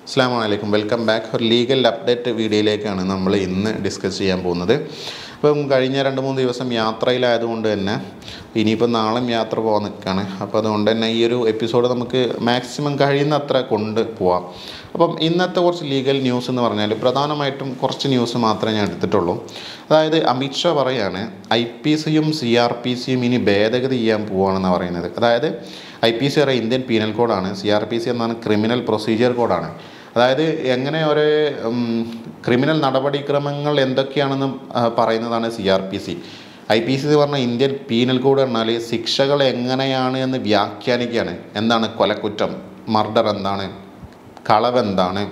അസ്സാം വലൈക്കും welcome back ഒരു ലീഗൽ അപ്ഡേറ്റ് വീഡിയോയിലേക്കാണ് നമ്മൾ ഇന്ന് ഡിസ്കസ് ചെയ്യാൻ പോകുന്നത് അപ്പം കഴിഞ്ഞ രണ്ട് മൂന്ന് ദിവസം യാത്രയിലായതുകൊണ്ട് തന്നെ ഇനിയിപ്പോൾ നാളെയും യാത്ര പോകാൻ നിൽക്കുകയാണ് അപ്പോൾ അതുകൊണ്ട് തന്നെ ഈ ഒരു എപ്പിസോഡ് നമുക്ക് മാക്സിമം കഴിയുന്നത്ര കൊണ്ട് പോവാം അപ്പം ഇന്നത്തെ കുറച്ച് ലീഗൽ ന്യൂസ് എന്ന് പറഞ്ഞാൽ പ്രധാനമായിട്ടും കുറച്ച് ന്യൂസ് മാത്രമേ ഞാൻ എടുത്തിട്ടുള്ളൂ അതായത് അമിത്ഷാ പറയാണ് ഐ പി സിയും സി ആർ പി സിയും ഇനി ഭേദഗതി ചെയ്യാൻ പോവുകയാണെന്ന് പറയുന്നത് അതായത് ഐ പി സി പറയുക ഇന്ത്യൻ പീനൽ കോഡാണ് സി ആർ പി സി എന്നാണ് ക്രിമിനൽ പ്രൊസീജിയർ കോഡാണ് അതായത് എങ്ങനെ ഒരു ഉം, ക്രിമിനൽ നടപടിക്രമങ്ങൾ എന്തൊക്കെയാണെന്ന് ആ, പറയുന്നതാണ് C R P C I P C എന്ന് പറഞ്ഞാൽ ഇന്ത്യൻ പീനൽ കോഡ് പറഞ്ഞാൽ ശിക്ഷകൾ എങ്ങനെയാണ് എന്ന് വ്യാഖ്യാനിക്കുകയാണ് എന്താണ് കൊലക്കുറ്റം മർഡർ എന്താണ് കളവ് എന്താണ്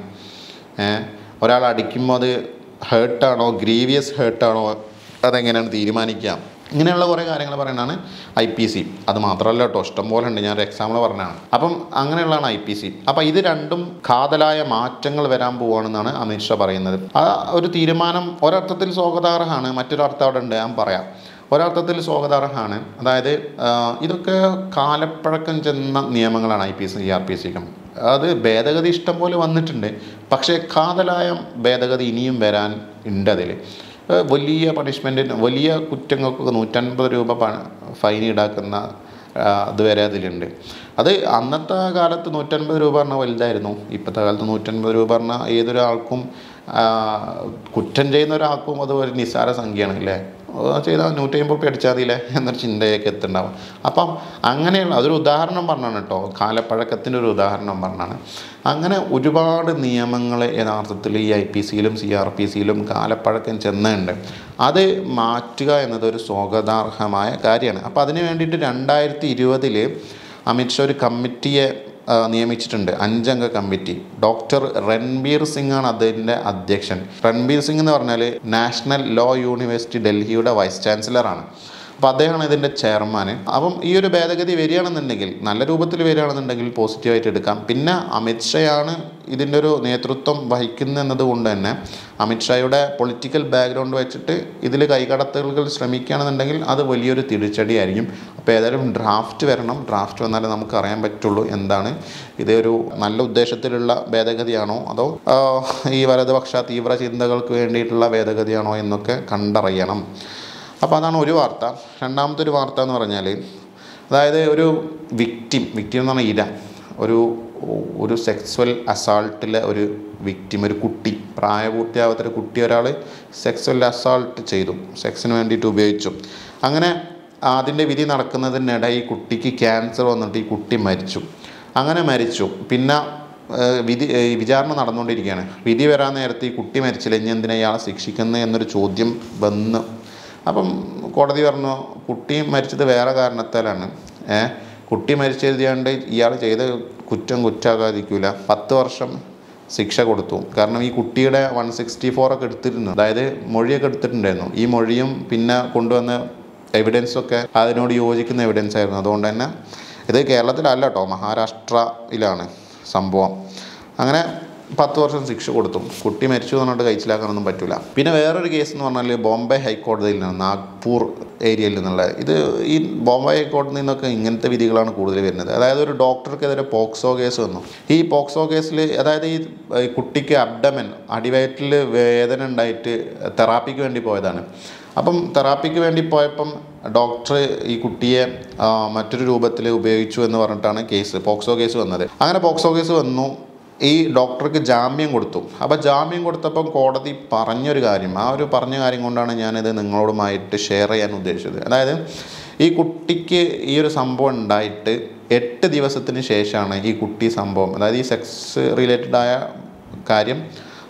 ഏഹ് ഒരാൾ അടിക്കുമ്പോൾ അത് ഹേർട്ടാണോ ഗ്രീവിയസ് ഹേർട്ടാണോ അതെങ്ങനെയാണ് തീരുമാനിക്കാം ഇങ്ങനെയുള്ള കുറേ കാര്യങ്ങൾ പറയുന്നതാണ് ഐ പി സി അത് മാത്രമല്ല കേട്ടോ ഇഷ്ടം പോലെ ഉണ്ട് ഞാൻ ഒരു എക്സാമ്പിൾ പറഞ്ഞതാണ് അപ്പം അങ്ങനെയുള്ളതാണ് ഐ പി സി അപ്പം ഇത് രണ്ടും കാതലായ മാറ്റങ്ങൾ വരാൻ പോവുകയാണെന്നാണ് അമിത്ഷാ പറയുന്നത് ആ ഒരു തീരുമാനം ഒരർത്ഥത്തിൽ സ്വാഗതാർഹമാണ് മറ്റൊരർത്ഥം അവിടെ ഉണ്ട് ഞാൻ പറയാം ഒരർത്ഥത്തിൽ സ്വാഗതാർഹമാണ് അതായത് ആ, ഇതൊക്കെ കാലപ്പഴക്കം ചെന്ന നിയമങ്ങളാണ് I P C R P സിക്കും അത് ഭേദഗതി ഇഷ്ടം പോലെ വന്നിട്ടുണ്ട് പക്ഷേ കാതലായ ഭേദഗതി ഇനിയും വരാൻ ഉണ്ട് അതിൽ വലിയ പണിഷ്മെൻറ്റിന് വലിയ കുറ്റങ്ങൾക്ക് നൂറ്റൻപത് രൂപ ഫൈൻ ഈടാക്കുന്ന ആ, അതുവരെ അതിലുണ്ട് അത് അന്നത്തെ കാലത്ത് നൂറ്റൻപത് രൂപ പറഞ്ഞാൽ വലുതായിരുന്നു ഇപ്പോഴത്തെ കാലത്ത് നൂറ്റൻപത് രൂപ പറഞ്ഞാൽ ഏതൊരാൾക്കും ആ, കുറ്റം ചെയ്യുന്ന ഒരാൾക്കും അത് ഒരു നിസ്സാര സംഖ്യയാണ് അല്ലേ അത് ചെയ്താൽ നൂറ്റമ്പത് റുപ്യ അടിച്ചാൽ മതിയില്ലേ എന്നൊരു ചിന്തയൊക്കെ എത്തുണ്ടാവും അപ്പം അങ്ങനെയുള്ള അതൊരു ഉദാഹരണം പറഞ്ഞാണ് കേട്ടോ കാലപ്പഴക്കത്തിൻ്റെ ഒരു ഉദാഹരണം പറഞ്ഞാണ് അങ്ങനെ ഒരുപാട് നിയമങ്ങൾ യഥാർത്ഥത്തിൽ ഈ ഐ പി സിയിലും സി ആർ പി സിയിലും കാലപ്പഴക്കം ചെന്നുണ്ട് അത് മാറ്റുക എന്നത് ഒരു സ്വാഗതാർഹമായ കാര്യമാണ് അപ്പോൾ അതിന് വേണ്ടിയിട്ട് രണ്ടായിരത്തി ഇരുപതിൽ അമിത്ഷാ ഒരു കമ്മിറ്റിയെ ആ, നിയമിച്ചിട്ടുണ്ട് അഞ്ചംഗ കമ്മിറ്റി ഡോക്ടർ രൺബീർ സിംഗ് ആണ് അതിൻ്റെ അധ്യക്ഷൻ രൺബീർ സിംഗ് എന്ന് പറഞ്ഞാൽ നാഷണൽ ലോ യൂണിവേഴ്സിറ്റി ഡൽഹിയുടെ വൈസ് ചാൻസലറാണ് അപ്പോൾ അദ്ദേഹമാണ് ഇതിൻ്റെ ചെയർമാൻ അപ്പം ഈ ഒരു ഭേദഗതി വരികയാണെന്നുണ്ടെങ്കിൽ നല്ല രൂപത്തിൽ വരികയാണെന്നുണ്ടെങ്കിൽ പോസിറ്റീവായിട്ട് എടുക്കാം പിന്നെ അമിത്ഷായാണ് ഇതിൻ്റെ ഒരു നേതൃത്വം വഹിക്കുന്നത് എന്നതുകൊണ്ട് തന്നെ അമിത്ഷായുടെ പൊളിറ്റിക്കൽ ബാക്ക്ഗ്രൗണ്ട് വെച്ചിട്ട് ഇതിൽ കൈകടത്തലുകൾ ശ്രമിക്കുകയാണെന്നുണ്ടെങ്കിൽ അത് വലിയൊരു തിരിച്ചടിയായിരിക്കും അപ്പോൾ ഏതായാലും ഡ്രാഫ്റ്റ് വരണം ഡ്രാഫ്റ്റ് വന്നാലേ നമുക്ക് അറിയാൻ പറ്റുള്ളൂ എന്താണ് ഇത് ഒരു നല്ല ഉദ്ദേശത്തിലുള്ള ഭേദഗതിയാണോ അതോ ആ, ഈ വലതുപക്ഷ തീവ്ര ചിന്തകൾക്ക് വേണ്ടിയിട്ടുള്ള ഭേദഗതിയാണോ എന്നൊക്കെ കണ്ടറിയണം അപ്പോൾ അതാണ് ഒരു വാർത്ത രണ്ടാമത്തെ ഒരു വാർത്ത എന്ന് പറഞ്ഞാൽ അതായത് ഒരു വിക്റ്റിം വിക്റ്റിം എന്ന് പറഞ്ഞാൽ ഇര ഒരു ഒരു സെക്സ്വൽ അസാൾട്ടിലെ ഒരു വിക്റ്റിം ഒരു കുട്ടി പ്രായപൂർത്തിയാവാത്തൊരു കുട്ടി ഒരാൾ സെക്സ്വൽ അസാൾട്ട് ചെയ്തു സെക്സിന് വേണ്ടിയിട്ട് ഉപയോഗിച്ചു അങ്ങനെ അതിൻ്റെ വിധി നടക്കുന്നതിനിടെ ഈ കുട്ടിക്ക് ക്യാൻസർ വന്നിട്ട് ഈ കുട്ടി മരിച്ചു അങ്ങനെ മരിച്ചു പിന്നെ ഏഹ് വിധി ഏഹ് വിചാരണ നടന്നുകൊണ്ടിരിക്കുകയാണ് വിധി വരാൻ നേരത്ത് ഈ കുട്ടി മരിച്ചില്ല ഇനി എന്തിനാ ഇയാളെ ശിക്ഷിക്കുന്നത് എന്നൊരു ചോദ്യം വന്ന് അപ്പം കോടതി പറഞ്ഞു കുട്ടി മരിച്ചത് വേറെ കാരണത്താലാണ് ഏ കുട്ടി മരിച്ചെഴുതിയാണ്ട് ഇയാൾ ചെയ്ത കുറ്റം കുറ്റാകാതിരിക്കില്ല പത്ത് വർഷം ശിക്ഷ കൊടുത്തു കാരണം ഈ കുട്ടിയുടെ വൺ സിക്സ്റ്റി ഫോർ ഒക്കെ എടുത്തിരുന്നു അതായത് മൊഴിയൊക്കെ എടുത്തിട്ടുണ്ടായിരുന്നു ഈ മൊഴിയും പിന്നെ കൊണ്ടുവന്ന എവിഡൻസൊക്കെ അതിനോട് യോജിക്കുന്ന എവിഡൻസ് ആയിരുന്നു അതുകൊണ്ട് തന്നെ ഇത് കേരളത്തിലല്ല കേട്ടോ മഹാരാഷ്ട്രയിലാണ് സംഭവം അങ്ങനെ പത്ത് വർഷം ശിക്ഷ കൊടുത്തു കുട്ടി മരിച്ചു എന്ന് പറഞ്ഞിട്ട് കഴിച്ചിലാക്കാനൊന്നും പറ്റില്ല പിന്നെ വേറൊരു കേസ് എന്ന് പറഞ്ഞാൽ ബോംബെ ഹൈക്കോടതിയിൽ നിന്ന് നാഗ്പൂർ ഏരിയയിൽ നിന്നുള്ള ഇത് ഈ ബോംബെ ഹൈക്കോടതിയിൽ നിന്നൊക്കെ ഇങ്ങനത്തെ വിധികളാണ് കൂടുതൽ വരുന്നത് അതായത് ഒരു ഡോക്ടർക്കെതിരെ പോക്സോ കേസ് വന്നു ഈ പോക്സോ കേസിൽ അതായത് ഈ ഈ കുട്ടിക്ക് അബ്ഡമൻ അടിവയറ്റിൽ വേദന ഉണ്ടായിട്ട് തെറാപ്പിക്ക് വേണ്ടി പോയതാണ് അപ്പം തെറാപ്പിക്ക് വേണ്ടി പോയപ്പം ഡോക്ടർ ഈ കുട്ടിയെ ആ, മറ്റൊരു രൂപത്തിൽ ഉപയോഗിച്ചു എന്ന് പറഞ്ഞിട്ടാണ് കേസ് പോക്സോ കേസ് വന്നത് അങ്ങനെ പോക്സോ കേസ് വന്നു ഈ ഡോക്ടർക്ക് ജാമ്യം കൊടുത്തു അപ്പോൾ ജാമ്യം കൊടുത്തപ്പം കോടതി പറഞ്ഞൊരു കാര്യം ആ ഒരു പറഞ്ഞ കാര്യം കൊണ്ടാണ് ഞാനിത് നിങ്ങളോടുമായിട്ട് ഷെയർ ചെയ്യാൻ ഉദ്ദേശിച്ചത് അതായത് ഈ കുട്ടിക്ക് ഈ ഒരു സംഭവം ഉണ്ടായിട്ട് എട്ട് ദിവസത്തിന് ശേഷമാണ് ഈ കുട്ടി സംഭവം അതായത് ഈ സെക്സ് റിലേറ്റഡ് ആയ കാര്യം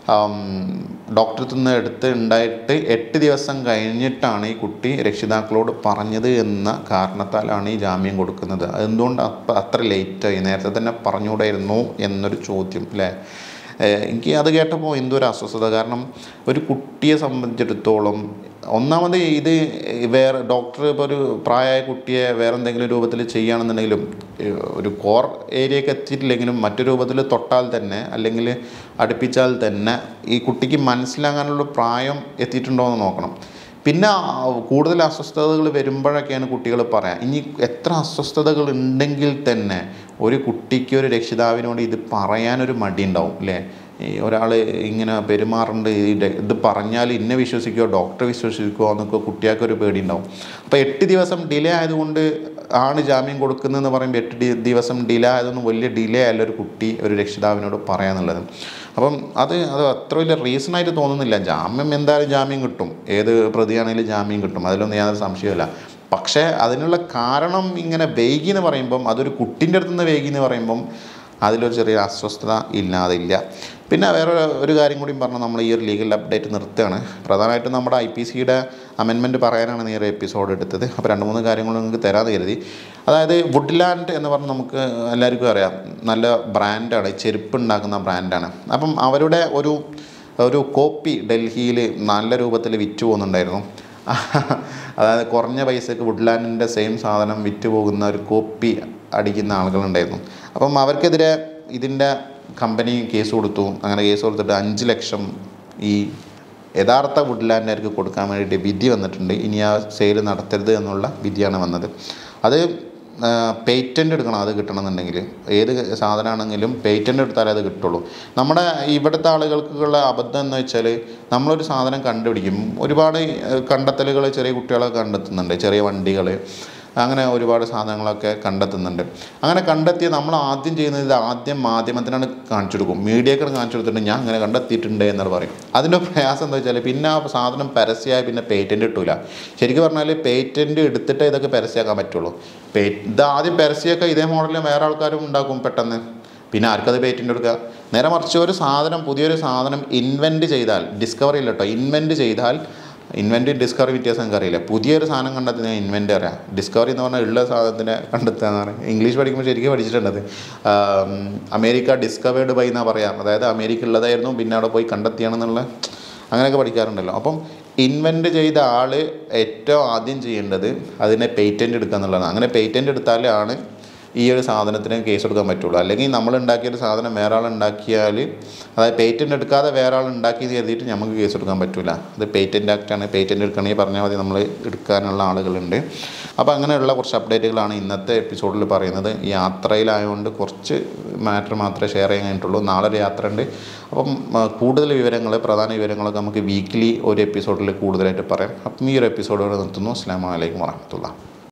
ഡോക്ടറിൽ നിന്ന് എടുത്ത് ഉണ്ടായിട്ട് എട്ട് ദിവസം കഴിഞ്ഞിട്ടാണ് ഈ കുട്ടി രക്ഷിതാക്കളോട് പറഞ്ഞത് എന്ന കാരണത്താലാണ് ഈ ജാമ്യം കൊടുക്കുന്നത് അതെന്തുകൊണ്ട് അപ്പ അത്ര ലേറ്റായി നേരത്തെ തന്നെ പറഞ്ഞുകൂടായിരുന്നു എന്നൊരു ചോദ്യം അല്ലേ ഏഹ് എനിക്ക് അത് കേട്ടപ്പോൾ എന്തോ ഒരു അസ്വസ്ഥത കാരണം ഒരു കുട്ടിയെ സംബന്ധിച്ചിടത്തോളം ഒന്നാമത് ഇത് വേറെ ഡോക്ടർ ഇപ്പോൾ ഒരു പ്രായമായ കുട്ടിയെ വേറെ എന്തെങ്കിലും രൂപത്തിൽ ചെയ്യുകയാണെന്നുണ്ടെങ്കിലും ഏഹ് ഒരു കോർ ഏരിയക്ക് എത്തിയിട്ടില്ലെങ്കിലും മറ്റു രൂപത്തിൽ തൊട്ടാൽ തന്നെ അല്ലെങ്കിൽ അടുപ്പിച്ചാൽ തന്നെ ഈ കുട്ടിക്ക് മനസ്സിലാകാനുള്ള പ്രായം എത്തിയിട്ടുണ്ടോ എന്ന് നോക്കണം പിന്നെ ആ, കൂടുതൽ അസ്വസ്ഥതകൾ വരുമ്പോഴൊക്കെയാണ് കുട്ടികൾ പറയാം ഇനി എത്ര അസ്വസ്ഥതകൾ ഉണ്ടെങ്കിൽ തന്നെ ഒരു കുട്ടിക്ക് ഒരു രക്ഷിതാവിനോട് ഇത് പറയാനൊരു മടി ഉണ്ടാവും അല്ലേ ഈ ഒരാൾ ഇങ്ങനെ പെരുമാറുന്നുണ്ട് ഇത് ഇത് പറഞ്ഞാൽ ഇന്നെ വിശ്വസിക്കുമോ ഡോക്ടറെ വിശ്വസിക്കുമോ എന്നൊക്കെ കുട്ടികൾക്കൊരു പേടി ഉണ്ടാവും അപ്പോൾ എട്ട് ദിവസം ഡിലേ ആയതുകൊണ്ട് ആണ് ജാമ്യം കൊടുക്കുന്നതെന്ന് പറയുമ്പോൾ എട്ട് ഡി- ദിവസം ഡിലേ ആയതൊന്നും വലിയ ഡിലേ അല്ല ഒരു കുട്ടി ഒരു രക്ഷിതാവിനോട് പറയാന്നുള്ളത് അപ്പം അത് അത് അത്ര വലിയ റീസൺ ആയിട്ട് തോന്നുന്നില്ല ജാമ്യം എന്തായാലും ജാമ്യം കിട്ടും ഏത് പ്രതിയാണെങ്കിലും ജാമ്യം കിട്ടും അതിലൊന്നും യാതൊരു സംശയമില്ല പക്ഷേ അതിനുള്ള കാരണം ഇങ്ങനെ വൈകി എന്ന് പറയുമ്പം അതൊരു കുട്ടീൻ്റെ അടുത്ത് നിന്ന് വൈകി എന്ന് പറയുമ്പം അതിലൊരു ചെറിയ അസ്വസ്ഥത ഇല്ലാതില്ല പിന്നെ വേറെ ഒരു കാര്യം കൂടി പറഞ്ഞാൽ നമ്മൾ ഈ ഒരു ലീഗൽ അപ്ഡേറ്റ് നിർത്തുകയാണ് പ്രധാനമായിട്ടും നമ്മുടെ ഐ പി സിയുടെ അമെൻമെൻറ്റ് പറയാനാണ് ഈ ഒരു എപ്പിസോഡ് എടുത്തത് അപ്പോൾ രണ്ട് മൂന്ന് കാര്യങ്ങൾ നിങ്ങൾക്ക് തരാമെന്ന് കരുതി അതായത് വുഡ്ലാൻഡ് എന്ന് പറഞ്ഞാൽ നമുക്ക് എല്ലാവർക്കും അറിയാം നല്ല ബ്രാൻഡാണ് ചെരുപ്പ് ഉണ്ടാക്കുന്ന ബ്രാൻഡാണ് അപ്പം അവരുടെ ഒരു ഒരു കോപ്പി ഡൽഹിയിൽ നല്ല രൂപത്തിൽ വിറ്റ് പോകുന്നുണ്ടായിരുന്നു അതായത് കുറഞ്ഞ പൈസക്ക് വുഡ്ലാൻഡിൻ്റെ സെയിം സാധനം വിറ്റ് പോകുന്ന ഒരു കോപ്പി അടിക്കുന്ന ആളുകളുണ്ടായിരുന്നു അപ്പം അവർക്കെതിരെ ഇതിൻ്റെ കമ്പനി കേസ് കൊടുത്തു അങ്ങനെ കേസ് കൊടുത്തിട്ട് അഞ്ച് ലക്ഷം ഈ യഥാർത്ഥ വുഡ്ലാൻഡുകാർക്ക് കൊടുക്കാൻ വേണ്ടിയിട്ട് വിധി വന്നിട്ടുണ്ട് ഇനി ആ സെയിൽ നടത്തരുത് എന്നുള്ള വിധിയാണ് വന്നത് അത് പേറ്റൻ്റ് എടുക്കണം അത് കിട്ടണമെന്നുണ്ടെങ്കിൽ ഏത് സാധനമാണെങ്കിലും പേറ്റൻ്റ് എടുത്താലേ അത് കിട്ടുള്ളൂ നമ്മുടെ ഇവിടുത്തെ ആളുകൾക്കുള്ള അബദ്ധം എന്ന് വെച്ചാൽ നമ്മളൊരു സാധനം കണ്ടുപിടിക്കും ഒരുപാട് കണ്ടെത്തലുകൾ ചെറിയ കുട്ടികളൊക്കെ കണ്ടെത്തുന്നുണ്ട് ചെറിയ വണ്ടികൾ അങ്ങനെ ഒരുപാട് സാധനങ്ങളൊക്കെ കണ്ടെത്തുന്നുണ്ട് അങ്ങനെ കണ്ടെത്തിയ നമ്മൾ ആദ്യം ചെയ്യുന്നത് ഇത് ആദ്യം മാധ്യമത്തിനാണ് കാണിച്ചു കൊടുക്കും മീഡിയക്ക് കാണിച്ചു കൊടുത്തിട്ട് ഞാൻ അങ്ങനെ കണ്ടെത്തിയിട്ടുണ്ട് എന്നാണ് പറയും അതിൻ്റെ പ്രയാസം എന്താ വെച്ചാൽ പിന്നെ ആ സാധനം പരസ്യമായി പിന്നെ പേറ്റൻ്റ് കിട്ടൂല ശരിക്കും പറഞ്ഞാൽ പേറ്റൻ്റ് എടുത്തിട്ടേ ഇതൊക്കെ പരസ്യമാക്കാൻ പറ്റുള്ളൂ പേ ഇത് ആദ്യം പരസ്യമൊക്കെ ഇതേ മോഡലിൽ വേറെ ആൾക്കാരും ഉണ്ടാക്കും പെട്ടെന്ന് പിന്നെ ആർക്കത് പേറ്റൻ്റ് കൊടുക്കുക നേരെ മറിച്ച് ഒരു സാധനം പുതിയൊരു സാധനം ഇൻവെൻറ്റ് ചെയ്താൽ ഡിസ്കവറി ഇല്ല കേട്ടോ ഇൻവെൻറ്റ് ചെയ്താൽ ഇൻവെൻറ്റ് ഡിസ്കവറി വ്യത്യാസം എനിക്ക് അറിയില്ല പുതിയൊരു സാധനം കണ്ടെത്തുന്ന ഇൻവെൻറ്റ് അറിയാം ഡിസ്കവറി എന്ന് പറഞ്ഞാൽ ഉള്ള സാധനത്തിനെ കണ്ടെത്തുക എന്ന് പറയും ഇംഗ്ലീഷ് പഠിക്കുമ്പോൾ ശരിക്കും പഠിച്ചിട്ടുണ്ടത് ആം, അമേരിക്ക ഡിസ്കവേർഡ് ബൈ എന്നാ പറയാം അതായത് അമേരിക്ക ഉള്ളതായിരുന്നു പിന്നെ അവിടെ പോയി കണ്ടെത്തിയാണെന്നുള്ള അങ്ങനെയൊക്കെ പഠിക്കാറുണ്ടല്ലോ അപ്പം ഇൻവെൻറ്റ് ചെയ്ത ആൾ ഏറ്റവും ആദ്യം ചെയ്യേണ്ടത് അതിനെ പേറ്റൻ്റ് എടുക്കുക എന്നുള്ളതാണ് അങ്ങനെ പേറ്റൻ്റ് എടുത്താലാണ് ഈ ഒരു സാധനത്തിന് കേസ് എടുക്കാൻ പറ്റുള്ളൂ അല്ലെങ്കിൽ നമ്മൾ ഉണ്ടാക്കിയ ഒരു സാധനം വേറെ ആൾ ഉണ്ടാക്കിയാൽ അതായത് പേറ്റൻ്റ് എടുക്കാതെ വേറെ ആൾ ഉണ്ടാക്കി എന്ന് കരുതിയിട്ട് നമുക്ക് കേസ് എടുക്കാൻ പറ്റില്ല അത് പേറ്റൻ്റ് ആക്റ്റാണ് പേറ്റൻ്റ് എടുക്കണമെങ്കിൽ പറഞ്ഞാൽ മതി നമ്മൾ എടുക്കാനുള്ള ആളുകളുണ്ട് അപ്പോൾ അങ്ങനെയുള്ള കുറച്ച് അപ്ഡേറ്റുകളാണ് ഇന്നത്തെ എപ്പിസോഡിൽ പറയുന്നത് ഈ യാത്രയിലായതുകൊണ്ട് കുറച്ച് മാറ്റർ മാത്രമേ ഷെയർ ചെയ്യാൻ കഴിഞ്ഞിട്ടുള്ളൂ നാളെ ഒരു യാത്ര ഉണ്ട് അപ്പം ആ, കൂടുതൽ വിവരങ്ങൾ പ്രധാന വിവരങ്ങളൊക്കെ നമുക്ക് വീക്ക്ലി ഒരു എപ്പിസോഡിൽ കൂടുതലായിട്ട് പറയാം അപ്പം ഈ ഒരു എപ്പിസോഡോട് നിർത്തുന്നു അസ്സാം വലൈക്കും വാഹമത്തുള്ള